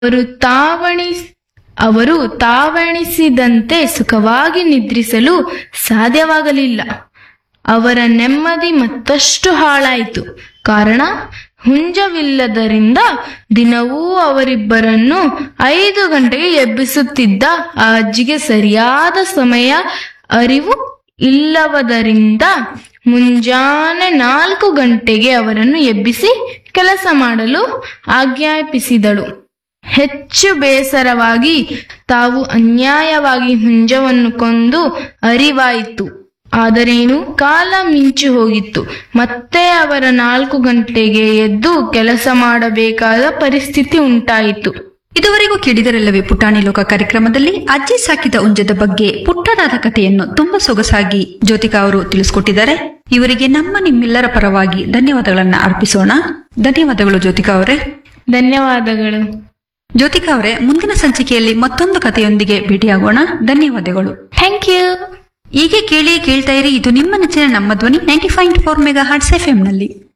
ಅವರು ತಾವಣಿ ಅವರು ತಾವಣಿಸಿದಂತೆ ಸುಖವಾಗಿ ನಿದ್ರಿಸಲು ಸಾಧ್ಯವಾಗಲಿಲ್ಲ ಅವರ ನೆಮ್ಮದಿ ಮತ್ತಷ್ಟು ಹಾಳಾಯಿತು ಕಾರಣ ಹುಂಜವಿಲ್ಲದರಿಂದ ದಿನವೂ ಅವರಿಬ್ಬರನ್ನು ಐದು ಗಂಟೆಗೆ ಎಬ್ಬಿಸುತ್ತಿದ್ದ ಆ ಅಜ್ಜಿಗೆ ಸರಿಯಾದ ಸಮಯ ಅರಿವು ಇಲ್ಲವದರಿಂದ ಮುಂಜಾನೆ ನಾಲ್ಕು ಗಂಟೆಗೆ ಅವರನ್ನು ಎಬ್ಬಿಸಿ ಕೆಲಸ ಮಾಡಲು ಆಜ್ಞಾಪಿಸಿದಳು ಹೆಚ್ಚು ಬೇಸರವಾಗಿ ತಾವು ಅನ್ಯಾಯವಾಗಿ ಹುಂಜವನ್ನು ಕೊಂದು ಅರಿವಾಯಿತು ಆದರೇನು ಕಾಲ ಮಿಂಚು ಹೋಗಿತ್ತು ಮತ್ತೆ ಅವರ ನಾಲ್ಕು ಗಂಟೆಗೆ ಎದ್ದು ಕೆಲಸ ಮಾಡಬೇಕಾದ ಪರಿಸ್ಥಿತಿ ಉಂಟಾಯಿತು ಇದುವರೆಗೂ ಕೇಳಿದರೆಲ್ಲವೇ ಪುಟಾಣಿ ಲೋಕ ಕಾರ್ಯಕ್ರಮದಲ್ಲಿ ಅಜ್ಜಿ ಸಾಕಿದ ಉಂಜದ ಬಗ್ಗೆ ಪುಟ್ಟದಾದ ಕಥೆಯನ್ನು ತುಂಬಾ ಸೊಗಸಾಗಿ ಜ್ಯೋತಿಕಾ ಅವರು ತಿಳಿಸ್ಕೊಟ್ಟಿದ್ದಾರೆ ಇವರಿಗೆ ನಮ್ಮ ನಿಮ್ಮೆಲ್ಲರ ಪರವಾಗಿ ಧನ್ಯವಾದಗಳನ್ನ ಅರ್ಪಿಸೋಣ ಧನ್ಯವಾದಗಳು ಜ್ಯೋತಿಕಾ ಅವರೇ ಧನ್ಯವಾದಗಳು ಜ್ಯೋತಿಕಾ ಅವರೇ ಮುಂದಿನ ಸಂಚಿಕೆಯಲ್ಲಿ ಮತ್ತೊಂದು ಕಥೆಯೊಂದಿಗೆ ಭೇಟಿಯಾಗೋಣ ಧನ್ಯವಾದಗಳು ಥ್ಯಾಂಕ್ ಯು ಹೀಗೆ ಕೇಳಿ ಕೇಳ್ತಾ ಇರಿ ಇದು ನಿಮ್ಮ ನೆಚ್ಚಿನ ನಮ್ಮ ಧ್ವನಿ ninety five four mega hearts F ನಲ್ಲಿ